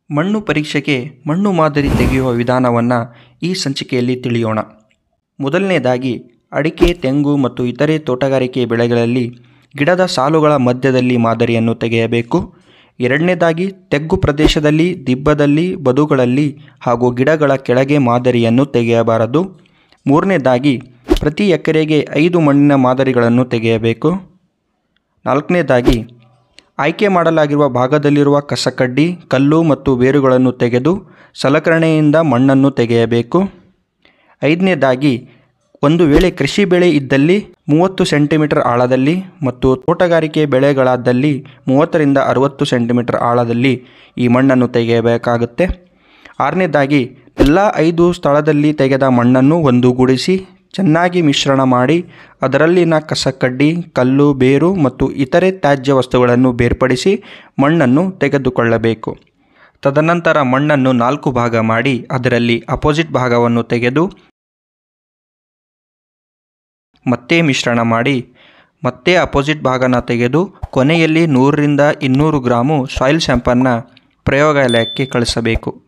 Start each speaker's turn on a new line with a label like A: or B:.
A: ಮಣ್ಣು ಪರೀಕ್ಷೆಗೆ ಮಣ್ಣು ಮಾದರಿ ತೆಗೆಯುವ ವಿಧಾನವನ್ನು ಈ ಸಂಚಿಕೆಯಲ್ಲಿ ತಿಳಿಯೋಣ ಮೊದಲನೇದಾಗಿ ಅಡಿಕೆ ತೆಂಗು ಮತ್ತು ಇತರೆ ತೋಟಗಾರಿಕೆ ಬೆಳೆಗಳಲ್ಲಿ ಗಿಡದ ಸಾಲುಗಳ ಮಧ್ಯದಲ್ಲಿ ಮಾದರಿಯನ್ನು ತೆಗೆಯಬೇಕು ಎರಡನೇದಾಗಿ ತೆಗ್ಗು ಪ್ರದೇಶದಲ್ಲಿ ದಿಬ್ಬದಲ್ಲಿ ಬದುಗಳಲ್ಲಿ ಹಾಗೂ ಗಿಡಗಳ ಕೆಳಗೆ ಮಾದರಿಯನ್ನು ತೆಗೆಯಬಾರದು ಮೂರನೇದಾಗಿ ಪ್ರತಿ ಎಕರೆಗೆ ಐದು ಮಣ್ಣಿನ ಮಾದರಿಗಳನ್ನು ತೆಗೆಯಬೇಕು ನಾಲ್ಕನೇದಾಗಿ ಆಯ್ಕೆ ಮಾಡಲಾಗಿರುವ ಭಾಗದಲ್ಲಿರುವ ಕಸಕಡ್ಡಿ ಕಲ್ಲು ಮತ್ತು ಬೇರುಗಳನ್ನು ತೆಗೆದು ಸಲಕರಣೆಯಿಂದ ಮಣ್ಣನ್ನು ತೆಗೆಯಬೇಕು ಐದನೇದಾಗಿ ಒಂದು ವೇಳೆ ಕೃಷಿ ಬೆಳೆ ಇದ್ದಲ್ಲಿ ಮೂವತ್ತು ಸೆಂಟಿಮೀಟರ್ ಆಳದಲ್ಲಿ ಮತ್ತು ತೋಟಗಾರಿಕೆ ಬೆಳೆಗಳಾದಲ್ಲಿ ಮೂವತ್ತರಿಂದ ಅರವತ್ತು ಸೆಂಟಿಮೀಟರ್ ಆಳದಲ್ಲಿ ಈ ಮಣ್ಣನ್ನು ತೆಗೆಯಬೇಕಾಗುತ್ತೆ ಆರನೇದಾಗಿ ಎಲ್ಲ ಐದು ಸ್ಥಳದಲ್ಲಿ ತೆಗೆದ ಮಣ್ಣನ್ನು ಒಂದುಗೂಡಿಸಿ ಚೆನ್ನಾಗಿ ಮಿಶ್ರಣ ಮಾಡಿ ಅದರಲ್ಲಿನ ಕಸಕಡ್ಡಿ ಕಲ್ಲು ಬೇರು ಮತ್ತು ಇತರೆ ತ್ಯಾಜ್ಯ ವಸ್ತುಗಳನ್ನು ಬೇರ್ಪಡಿಸಿ ಮಣ್ಣನ್ನು ತೆಗೆದುಕೊಳ್ಳಬೇಕು ತದನಂತರ ಮಣ್ಣನ್ನು ನಾಲ್ಕು ಭಾಗ ಮಾಡಿ ಅದರಲ್ಲಿ ಅಪೋಸಿಟ್ ಭಾಗವನ್ನು ತೆಗೆದು ಮತ್ತೆ ಮಿಶ್ರಣ ಮಾಡಿ ಮತ್ತೆ ಅಪೋಸಿಟ್ ಭಾಗನ ತೆಗೆದು ಕೊನೆಯಲ್ಲಿ ನೂರರಿಂದ ಇನ್ನೂರು ಗ್ರಾಮು ಸಾಯಿಲ್ ಸ್ಯಾಂಪನ್ನು ಪ್ರಯೋಗಾಲಯಕ್ಕೆ ಕಳಿಸಬೇಕು